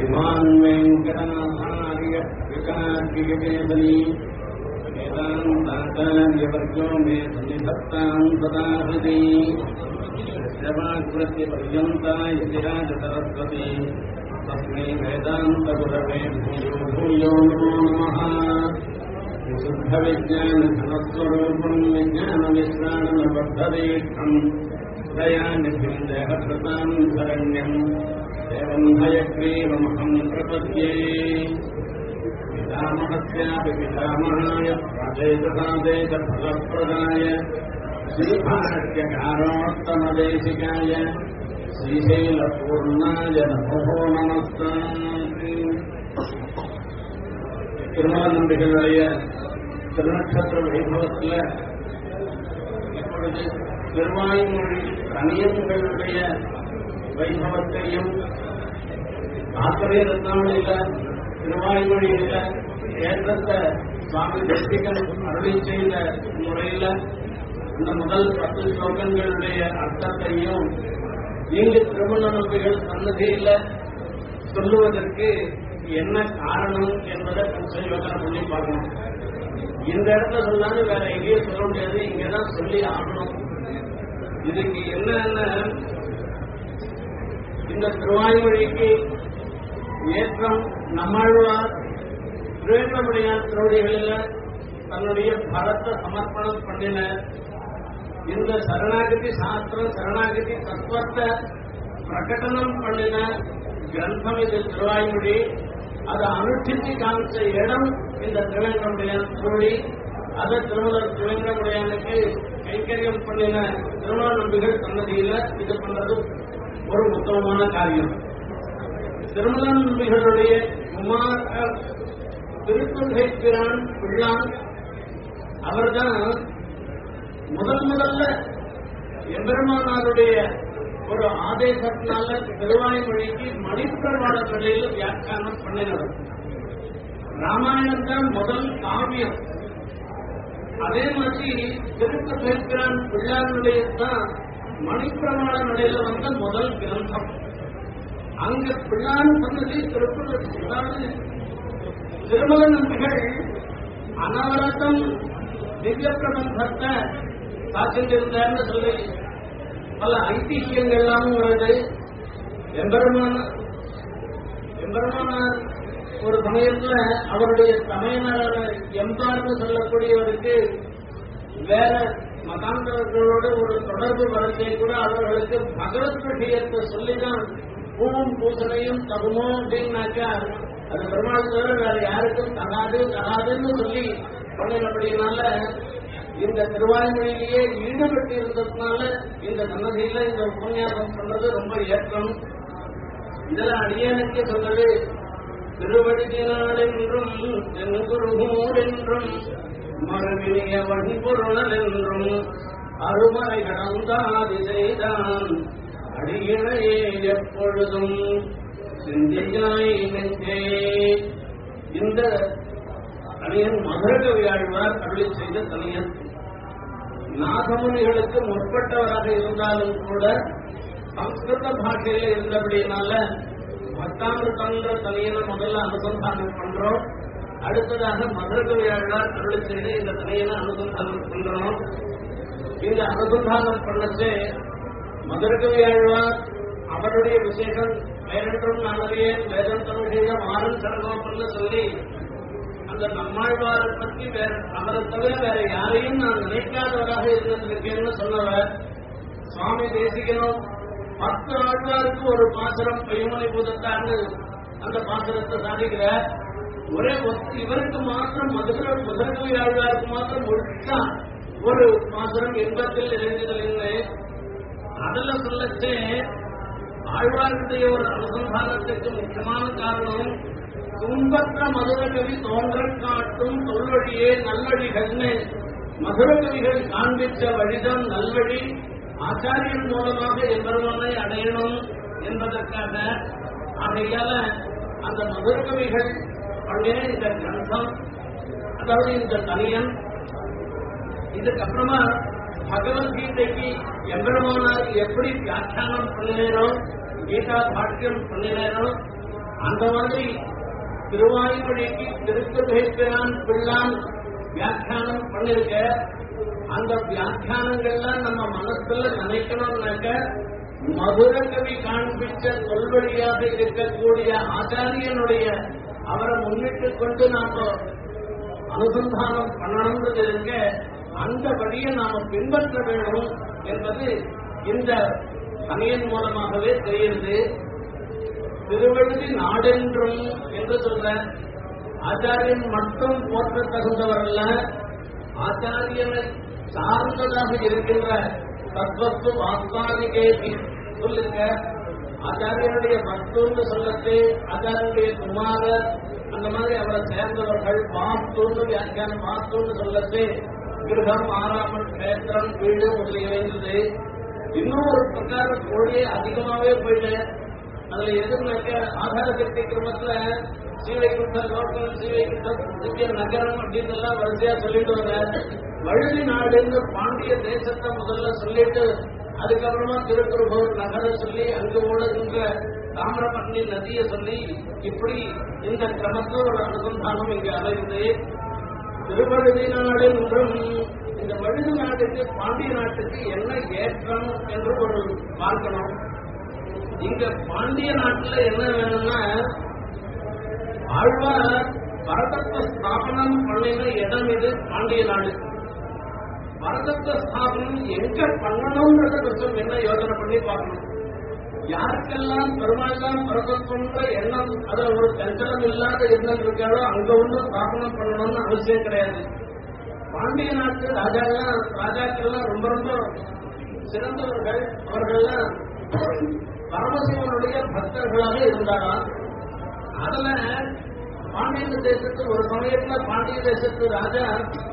श्रीमान् वेङ्कटनाथार्य विकार्यकेसरी वेदान्ताचार्यवर्गो मे सन्निधत्ताम् सदा हृदि यवाकृत्य पर्यन्ताय विराजसरस्वती तस्मै वेदान्तगुरवे भूयो भूयो नमो नमः विशुद्धविज्ञानघनस्वरूपम् विज्ञानविश्राणनबद्धदीक्षम् दयानिधिम् देहकृताम् शरण्यम् एवम् हयग्रीवमहम् प्रपद्ये पितामहस्यापि पितामहाय प्रादेशसादेशफलप्रदाय श्रीभाष्यकारोत्तमदेशिकाय श्रीशैलपूर्णाय नमो நமஸ்தாமி திருமாநம்பிகளுடைய திருநட்சத்திர வைபவத்தில் இப்பொழுது திருவாய்மொழி தனியன்களுடைய வைபவத்தையும் ஆத்திரே ரத்னாவளியில திருவாய்மொழியில ஏற்றத்தை சுவாமி தேசிகன் அருளி செய்த முறையில இந்த முதல் பத்து ஸ்லோகங்களுடைய அர்த்தத்தையும் இங்கு திருமண நம்பிகள் சன்னதியில சொல்லுவதற்கு என்ன காரணம் என்பதை கொஞ்சம் யோசனை பண்ணி பார்க்கணும் இந்த இடத்துல சொல்லாலும் வேற எங்கேயும் சொல்ல முடியாது இங்கதான் சொல்லி ஆகணும் இதுக்கு என்னன்னா இந்த திருவாய்மொழிக்கு ஏற்றம் நம்மாழ்வார் திருவேங்கமுடையார் திருவடிகளில் தன்னுடைய பலத்தை சமர்ப்பணம் பண்ணின இந்த சரணாகதி சாஸ்திரம் சரணாகதி தத்துவத்தை பிரகடனம் பண்ணின கிரந்தம் இது திருவாய்மொழி அதை அனுஷ்டித்து காமிச்ச இடம் இந்த திருவேங்கமுடையான் திருவடி அதை திருமலர் திருவேங்கமுடையானுக்கு கைங்கரியம் பண்ணின திருமண நம்பிகள் சன்னதியில இது பண்றது ஒரு உத்தமமான காரியம் திருமல நம்பிகளுடைய குமார் திருத்தொகை பிரான் பிள்ளான் அவர்தான் முதல் முதல்ல எம்பெருமானாருடைய ஒரு ஆதேசத்தினால திருவாய்மொழிக்கு மணிப்பிரமாண நிலையில் வியாக்கியானம் பண்ணினவர் ராமாயணம் தான் முதல் காவியம் அதே மாதிரி திருத்த பேர்கிறான் பிள்ளாருடைய தான் மணிப்பிரமாண நிலையில வந்த முதல் கிரந்தம் அங்க பிள்ளான் சொன்னது திருப்பதி அதாவது திருமல நம்பிகள் அனவரத்தம் திவ்ய பிரபந்தத்தை காத்துட்டிருந்தார்னு சொல்லி பல ஐதிஹியங்கள்லாம் வருது எம்பெருமான எம்பெருமானார் ஒரு சமயத்துல அவருடைய சமயனாரான எம்பார்னு சொல்லக்கூடியவருக்கு வேற மதாந்தர்களோடு ஒரு தொடர்பு வரத்தை கூட அவர்களுக்கு பகவத் விஷயத்தை சொல்லிதான் பூவும் பூசணையும் தகுமோ அப்படின்னாக்கா அது பெருமாள் தவிர வேற யாருக்கும் தகாது தகாதுன்னு சொல்லி பண்ணினபடினால இந்த திருவாய்மொழியிலேயே ஈடுபட்டு இருந்ததுனால இந்த சன்னதியில இந்த உபன்யாசம் பண்றது ரொம்ப ஏற்றம் இதுல அடியனுக்கு சொன்னது திருவடிதினாள் என்றும் தென்குருகூர் என்றும் மறுவினிய வன்பொருளல் என்றும் அருமறை கடந்தாதி செய்தான் அடியினையே எப்பொழுதும் சிந்தியாய் நெஞ்சே இந்த தனியன் மதுரகவி ஆழ்வார் அருளி செய்த தனியன் நாகமுனிகளுக்கு முற்பட்டவராக இருந்தாலும் கூட சம்ஸ்கிருத பாஷையில இருந்தபடினால பக்தாமிருதன்ற தனியனை முதல்ல அனுசந்தானம் பண்றோம் அடுத்ததாக மதுரகவி ஆழ்வார் அருளி செய்த இந்த தனியனை அனுசந்தானம் பண்றோம் இந்த அனுசந்தானம் பண்ணச்சே மதுரகவி ஆழ்வார் அவருடைய விசேஷம் வேறென்றும் நானறியே வேதந்த விஷயம் ஆறும் சரணோப்பன்னு சொல்லி அந்த நம்மாழ்வாரை பற்றி வேற அவரை தவிர வேற யாரையும் நான் நினைக்காதவராக இருந்திருக்கேன்னு சொன்னவர் சுவாமி தேசிகனும் பத்து ஆழ்வாருக்கு ஒரு பாசரம் பையமனை பூதத்தான்னு அந்த பாசரத்தை சாதிக்கிற ஒரே ஒத்து- இவருக்கு மாத்திரம் மதுரை முதற்கவி ஆழ்வாருக்கு மாத்திரம் முழுக்கா ஒரு பாசரம் இன்பத்தில் இறைஞ்சுதல் அதுல சொல்லச்சே ஆழ்வாருடைய ஒரு அனுசந்தானத்துக்கு முக்கியமான காரணம் துன்பற்ற மதுரகவி தோன்ற காட்டும் தொல்வழியே நல்வழிகள்னு மதுரகவிகள் காண்பித்த வழிதான் நல்வழி ஆச்சாரியன் மூலமாக எம்பெருமானை அடையணும் என்பதற்காக ஆகையால அந்த மதுரகவிகள் பண்ணின இந்த கிரந்தம் அதாவது இந்த தனியன் இதுக்கப்புறமா பகவத்கீதைக்கு எம்பெருமானார் எப்படி வியாக்கியானம் பண்ணினோ கீதா பாஷ்யம் பண்ணினோ அந்த மாதிரி திருவாய்மொழிக்கு திருக்குகைப்பிரான் பிள்ளான் வியாக்கியானம் பண்ணிருக்க அந்த வியாக்கியானங்கள்லாம் நம்ம மனசுல நினைக்கணும்னாக்க மதுர கவி காண்பிச்ச சொல்வழியாக இருக்கக்கூடிய ஆச்சாரியனுடைய அவரை முன்னிட்டு கொண்டு நாம அனுசந்தானம் பண்ணணும்ன்றது இருக்க அந்த வழியை நாம பின்பற்ற வேண்டும் என்பது இந்த சமயம் மூலமாகவே தெரியுது திருவழுதி நாடென்றும் என்று சொல்ற ஆச்சாரியன் மட்டும் போற்ற தகுந்தவர் அல்ல ஆச்சாரியனை சார்ந்ததாக இருக்கின்ற தத்வத்து வாஸ்தானிகேபி சொல்லுங்க ஆச்சாரியனுடைய வஸ்துன்னு சொல்லத்து ஆச்சாரியனுடைய குமாரர் அந்த மாதிரி அவரை சேர்ந்தவர்கள் வாஸ்துன்னு வியாக்கியானம் வாஸ்துன்னு சொல்லத்து கிரகம் ஆறாமல் கஷேத்திரம் வீடு முதலிய இருந்தது இன்னும் ஒரு பிரகார கோழியே அதிகமாவே போயிட்டு அதுல எதுனாக்க ஆதார சக்தி கிரமத்துல ஸ்ரீவைகுண்ட லோகம் ஸ்ரீவைகுண்ட திவ்ய நகரம் அப்படின்னு எல்லாம் வரிசையா சொல்லிட்டு வர வழுதி நாடுன்னு பாண்டிய தேசத்தை முதல்ல சொல்லிட்டு அதுக்கப்புறமா திருக்குறுகூர் நகரம் சொல்லி அங்கு ஓடுகின்ற தாமிரபரணி நதியை சொல்லி இப்படி இந்த கிரமத்துல ஒரு அனுசந்தானம் இங்க அமைந்து திருவழுதி நாடு என்றும் இந்த வழுதி நாட்டுக்கு பாண்டிய நாட்டுக்கு என்ன ஏற்றம் என்று ஒரு பார்க்கணும் இங்க பாண்டிய நாட்டுல என்ன வேணும்னா ஆழ்வார் பரதத்துவ ஸ்தாபனம் பண்ணின இடம் இது பாண்டிய நாடு பரதத்துவ ஸ்தாபனம் எங்க பண்ணணும்ன்றத கொஞ்சம் என்ன யோசனை பண்ணி பார்க்கணும் யாருக்கெல்லாம் பெருமாள் தான் பரதத்துவன்ற எண்ணம் அது ஒரு சஞ்சலம் இல்லாத எண்ணம் இருக்காரோ அங்க ஒன்றும் ஸ்தாபனம் பண்ணணும்னு அவசியம் கிடையாது பாண்டிய நாட்டு ராஜாக்கெல்லாம் ராஜாக்கள்லாம் ரொம்ப ரொம்ப சிறந்தவர்கள் அவர்கள்லாம் பரமசிவனுடைய பக்தர்களாக இருந்தாராம் அதுல பாண்டிய தேசத்து ஒரு சமயத்துல பாண்டிய தேசத்து ராஜா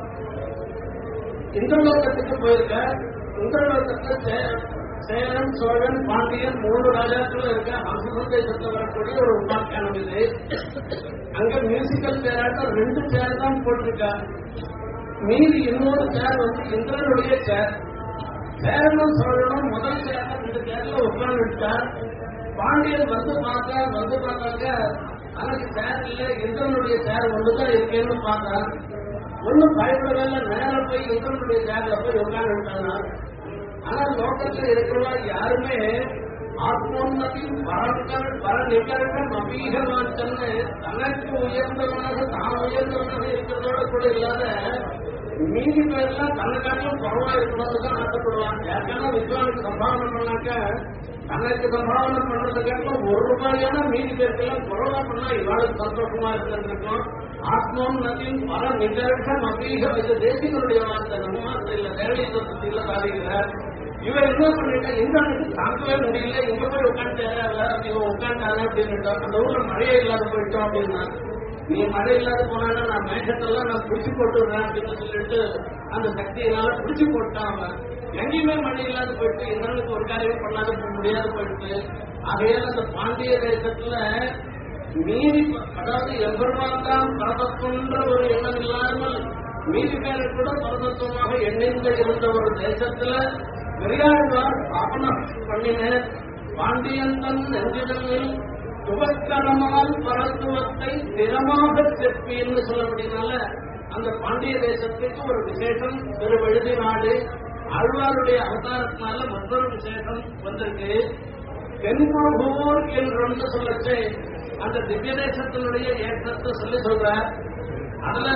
இந்திரலோகத்துக்கு போயிருக்க இந்திரலோகத்துல சே- சேரன் சோழன் பாண்டியன் மூணு ராஜாக்கள் இருக்க ஹம்சன் தேசத்துல வரக்கூடிய ஒரு உபாக்கியானம் இது அங்க மியூசிக்கல் சேராட்டம் ரெண்டு சேர் தான் போட்டிருக்கா மீதி இன்னொரு சேர் வந்து இந்திரனுடைய சேர் சேரனும் சோழனும் முதல் சேர்ல ரெண்டு சேர்ல உட்கார்ந்துட்டார் பாண்டியன் வந்து பார்த்தா வந்து பார்த்தாக்க எனக்கு சேர் இல்ல இந்திரனுடைய சேர் ஒண்ணுதான் இருக்கேன்னு பார்த்தா ஒண்ணும் பயப்படவே இல்லை நேரம் போய் இந்திரனுடைய சேர்ல போய் உட்கார்ந்துட்டாங்க ஆனா லோகத்துல இருக்கிறவா யாருமே ஆத்மோன்னதி பரங்கள் பர நிகழ்கள் அபீகமாச்சன்னு தனக்கு உயர்ந்தவனாக தான் உயர்ந்தவனாக இருக்கிறதோட கூட இல்லாத மீதி பேர்லாம் தன்னை காட்டிலும் குறவா இருக்கணும்னு தான் ஆசைப்படுவாங்க யாருக்கான வித்வானுக்கு சம்பாவனை பண்ணாக்க தனக்கு சம்பாவனை பண்றது காட்டிலும் ஒரு ரூபாயான மீதி பேருக்கெல்லாம் குறவா பண்ணா இவாளுக்கு சந்தோஷமா இருந்திருக்கும் ஆத்மம் நதியும் பல நிகழ்கள் அபீக இது தேசிகளுடைய வார்த்தை நம்ம வார்த்தை இல்ல தேவையை இல்ல சாதிக்கிறார் இவன் என்ன பண்ணிட்டா இந்திரனுக்கு தாக்கவே முடியல இங்க போய் உட்காந்துட்டாரு இவன் உட்காந்துட்டாரு அப்படின்னு அந்த ஊர்ல மழையே இல்லாத போயிட்டோம் அப்படின்னா நீ மழை இல்லாத போனா நான் மேகத்தெல்லாம் நான் பிடிச்சு போட்டுடுறேன் அப்படின்னு சொல்லிட்டு அந்த சக்தியினால பிடிச்சு போட்டான் அவன் எங்கேயுமே மழை இல்லாத போயிட்டு இந்திரனுக்கு ஒரு காரியம் பண்ணாத போக முடியாத போயிட்டு ஆகையால அந்த பாண்டிய தேசத்துல மீறி அதாவது எம்பெருமான் தான் பரதத்துவன்ற ஒரு எண்ணம் இல்லாமல் மீதி பேரை கூட பரதத்துவமாக எண்ணிந்து இருந்த ஒரு தேசத்துல பெரியாழ்வார் ஸ்தாபனம் பண்ணின பாண்டியந்தன் நெஞ்சிடலில் துவக்கரமால் பரத்துவத்தை திறமாக செப்பின்னு சொல்லப்படினால அந்த பாண்டிய தேசத்துக்கு ஒரு விசேஷம் திருவழுதி நாடு ஆழ்வாருடைய அவதாரத்தினால மற்றொரு விசேஷம் வந்திருக்கு தென்குருகூர் என்று சொல்லச்சு அந்த திவ்ய தேசத்தினுடைய ஏற்றத்தை சொல்லி சொல்ற அதுல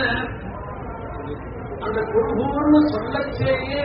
அந்த குருகூர்னு சொல்லச்சேயே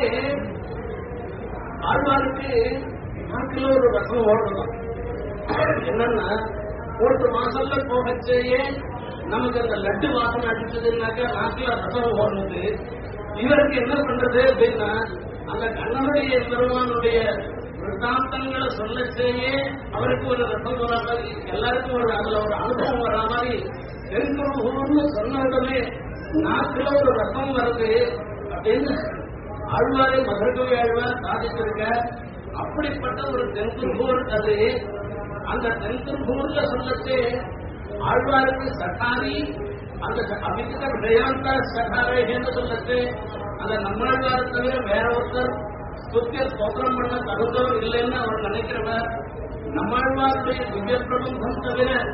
ஆழ்வாருக்கு நாட்டில் ஒரு ரசம் ஓடணும் என்னன்னா ஒரு மாசம்ல போகச்சேயே நமக்கு அந்த லட்டு வாசனை அடிச்சதுன்னாக்கா நாட்டில் ரசம் ஓடுனது இவருக்கு என்ன பண்றது அப்படின்னா அந்த கண்ணனுடைய பெருமானுடைய விருத்தாந்தங்களை சொல்லச்சேயே அவருக்கு ஒரு ரசம் வரா மாதிரி எல்லாருக்கும் ஒரு அதுல ஒரு அனுபவம் வரா மாதிரி தென்குருகூர்னு சொன்ன உடனே நாட்டில் ஒரு ரசம் வருது அப்படின்னு ஆழ்வாரை மதுரகவி ஆழ்வார் சாதித்திருக்க அப்படிப்பட்ட ஒரு தென்குருகூர் அது அந்த தென்குருகூர்ல சொல்லச்சு ஆழ்வாருக்கு சகாரி அந்த அபிகித விஷயாந்த சகாரேன்னு சொல்லச்சு அந்த நம்மாழ்வாரை தவிர வேற ஒருத்தர் ஸ்துத்திய ஸ்தோத்திரம் பண்ண தகுந்தவர் இல்லைன்னு அவர் நினைக்கிறவர் நம்மாழ்வாருடைய திவ்ய பிரபந்தம் தவிர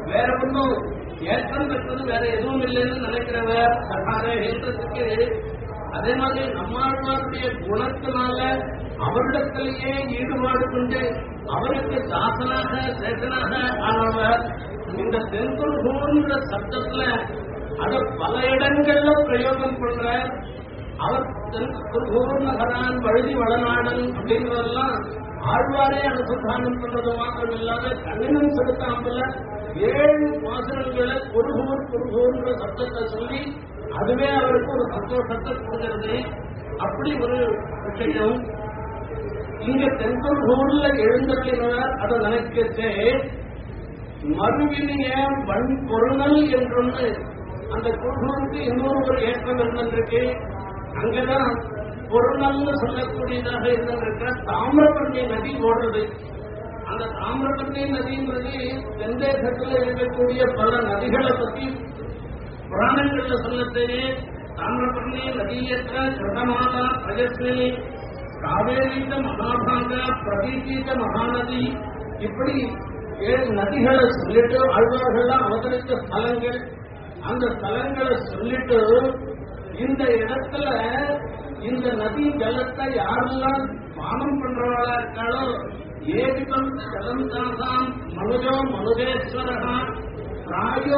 வேற ஒன்றும் ஏற்றம் பெற்றது வேற எதுவும் இல்லைன்னு நினைக்கிறவர் சகாரேன்றதுக்கு அதே மாதிரி நம்மாழ்வாருடைய குணத்தினால அவரிடத்திலேயே ஈடுபாடு கொண்டு அவருக்கு தாசனாக சேஷனாக ஆனவர் இந்த தென்குருகூர்ன்ற சப்தத்துல அத பல இடங்கள்ல பிரயோகம் பண்ற அவர் தென்குருகூர் நகரான் வழுதி வளநாடன் அப்படின்றதெல்லாம் ஆழ்வாரே அனுசந்தானம் பண்றது மாத்திரம் இல்லாத கண்ணினம் செலுத்தாமல ஏழு பாசனங்களை குருகூர் குருகூர்ன்ற சப்தத்தை சொல்லி அதுவே அவருக்கு ஒரு சந்தோஷத்தை கொடுக்கிறது அப்படி ஒரு விஷயம் இங்க தென்கூர்ல எழுந்தருளினார் அதை நினைக்கச்சே மறுவினிய வன் பொருணல் என்றொன்று அந்த குருகுருக்கு இன்னொரு ஒரு ஏற்றம் இருந்திருக்கு அங்கதான் பொருணல்னு சொல்லக்கூடியதாக இருந்திருக்க தாமிரபரணி நதி ஓடுறது அந்த தாமிரபரணி நதின்றது தென்தேசத்தில் இருக்கக்கூடிய பல நதிகளை பத்தி புராணங்கள்ல சொல்லத்தே தாமிரபரணி நதியற்ற கிருதமாலா பிரஜஸ்வினி காவேரீத மகாபாங்க பிரதீசீத மகாநதி இப்படி ஏழு நதிகளை சொல்லிட்டு ஆழ்வார்கள்லாம் அவதரித்த ஸ்தலங்கள் அந்த ஸ்தலங்களை சொல்லிட்டு இந்த இடத்துல இந்த நதி ஜலத்தை யாரெல்லாம் பானம் பண்றவளா இருக்காளோ ஏதிபம் ஜலம் தாசாம் மனுஜோ மனுஜேஸ்வரகா பிராயோ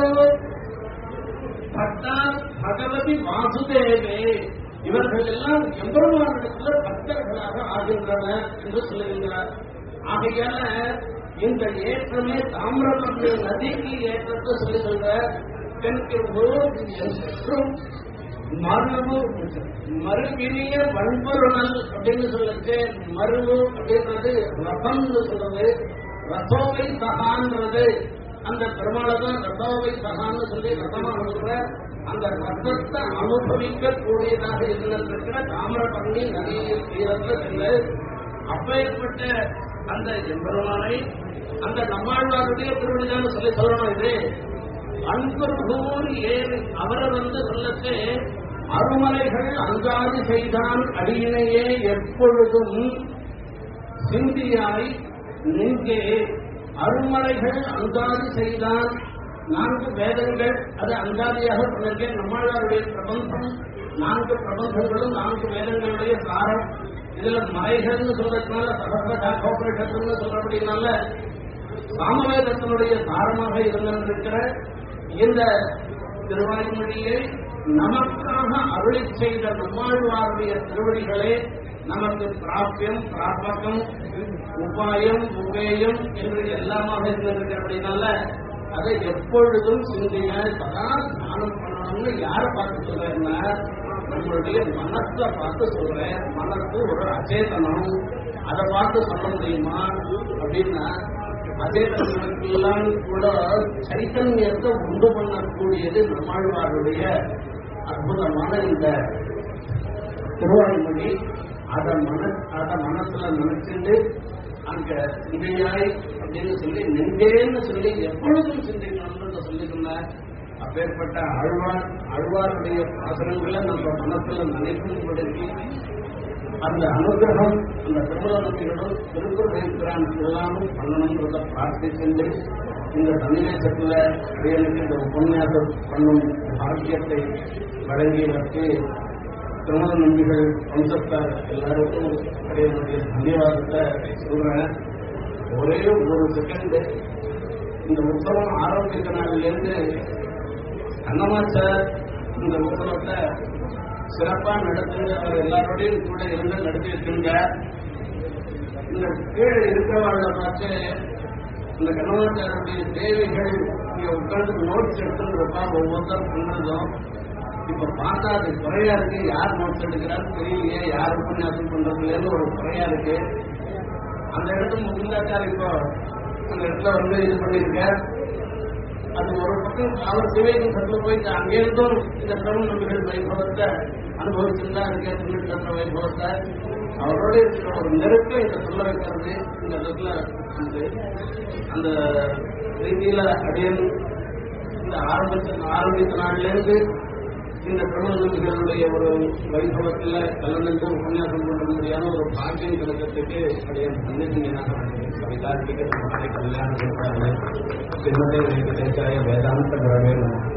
பக்தா பகவதி வாசுதேவே இவர்கள் எல்லாம் எம்பெருமானிடத்துல பக்தர்களாக ஆகின்றனர் என்று சொல்லுகின்றார் ஆகையால இந்த ஏற்றமே தாமிரபரணி நதிக்கு ஏற்றத்தை சொல்லி சொல்ற தெற்கு என்றும் மருவு மறுவினிய வன்பொருணல் அப்படின்னு சொல்லிச்சு மருவு அப்படின்றது ரதம்னு சொல்றது ரசோவை சகான்றது அந்த பெருமாளை தான் ரசோவை சகான்னு சொல்லி ரசமா சொல்ற அந்த ரசத்தை அனுபவிக்க கூடியதாக இருந்திருக்கிற தாமிரபரணி நதியில் தீரத்தில் சென்று அப்பேற்பட்ட அந்த எம்பெருமானை அந்த நம்மாழ்வாருடைய திருவிழிதான் சொல்லி சொல்லணும் இது அன்பர்கூர் ஏன் அவரை வந்து சொல்லச்சு அருமலைகள் அங்காது செய்தான் அடியினையே எப்பொழுதும் சிந்தியாய் நெஞ்சே அருமலைகள் அங்காது செய்தான் நான்கு வேதங்கள் அது அங்காதியாக சொன்னிருக்கேன் நம்மாழ்வாருடைய பிரபந்தம் நான்கு பிரபந்தங்களும் நான்கு வேதங்களுடைய சாரம் இதுல மலைகள்னு சொல்றதுனால சகசிர காப்பரேஷன் சொல்றபடினால சாமவேதத்தினுடைய சாரமாக இருந்திருக்கிற இந்த திருவாய்மொழியை நமக்காக அருளி செய்த நம்மாழ்வாருடைய திருவடிகளே நமக்கு பிராபியம் பிராபகம் உபாயம் உபேயம் என்று எல்லாமாக இருந்திருக்கிறபடினால அதை எப்பொழுதும் சிந்திங்க சதா ஸ்நானம் பண்ணணும்னு யாரை பார்த்து சொல்றேன்னா நம்மளுடைய மனசை பார்த்து சொல்றேன் மனசு ஒரு அச்சேதனம் அதை பார்த்து சொல்ல முடியுமா அப்படின்னா அச்சேதனங்களுக்கெல்லாம் கூட சைத்தன்யத்தை உண்டு பண்ணக்கூடியது நம்மாழ்வாருடைய அற்புதமான இந்த திருவாய்மொழி அதை மன அதை மனசுல நினைச்சுட்டு அங்க சிந்தையாய் அப்படின்னு சொல்லி நெஞ்சேன்னு சொல்லி எப்பொழுதும் சிந்திக்கணும்னு சொல்லியிருந்தார் அப்பேற்பட்ட ஆழ்வார் ஆழ்வாருடைய பாசனங்களை நம்ம மனசுல நினைக்கும்படுத்தி அந்த அனுகிரகம் அந்த திருமணத்திலும் திருக்குறள் எல்லாமும் பண்ணணுன்றத பிரார்த்திச்சு இந்த சன்னிவேசத்துல எனக்கு இந்த உபன்யாசம் பண்ணும் பாக்கியத்தை வழங்கியதற்கு திருமண நம்பிகள் வம்சத்தார் எல்லாருக்கும் என்னுடைய தன்யவாதத்தை சொல்றேன் ஒரே ஒரு செகண்ட் இந்த உற்சவம் ஆரம்பித்த நாளிலிருந்து அன்னமாச்சார் இந்த உற்சவத்தை சிறப்பா நடத்துங்க அவர் எல்லாரோடையும் கூட இருந்து நடத்தி வச்சுங்க இந்த கீழே இருக்கிறவங்கள பார்த்து இந்த கண்ணமாச்சாருடைய தேவைகள் இங்க உட்கார்ந்து நோட்ஸ் எடுத்துட்டு இருப்பாங்க ஒவ்வொருத்தரும் சொன்னதும் இப்ப பார்த்தா அது குறையா இருக்கு யார் நோட்ஸ் எடுக்கிறான்னு தெரியலையே யார் உபன்யாசம் பண்றதுலன்னு ஒரு குறையா இருக்கு அந்த இடத்துல முருந்தாச்சார் இப்போ அந்த இடத்துல வந்து இது பண்ணிருக்க அது ஒரு பக்கம் அவர் சிவைக்கு சத்து போயிட்டு அங்கிருந்தும் இந்த பிரபு நம்பிகள் வைபவத்தை அனுபவிச்சுதான் இருக்க திருநெல்வேலி வைபவத்தை அவரோட இருக்கிற ஒரு நெருக்கம் இதை சொல்ல வைக்கிறது இந்த இடத்துல வந்து அந்த ரீதியில அடியன் இந்த ஆரம்பிச்ச ஆரம்பித்த நாள்ல இருந்து இந்த பிரபலங்களுடைய ஒரு வைபவத்தில் கலந்து உபன்யாசம் பண்ண முடியாத ஒரு பாக்கியம் கிடைக்கிறதுக்கு அடைய மன்னிச்சிங்கனாக கவிதார்த்திக கல்யாணம் சின்னத்தை வெங்கடேசாய வேதாந்த குரவே நம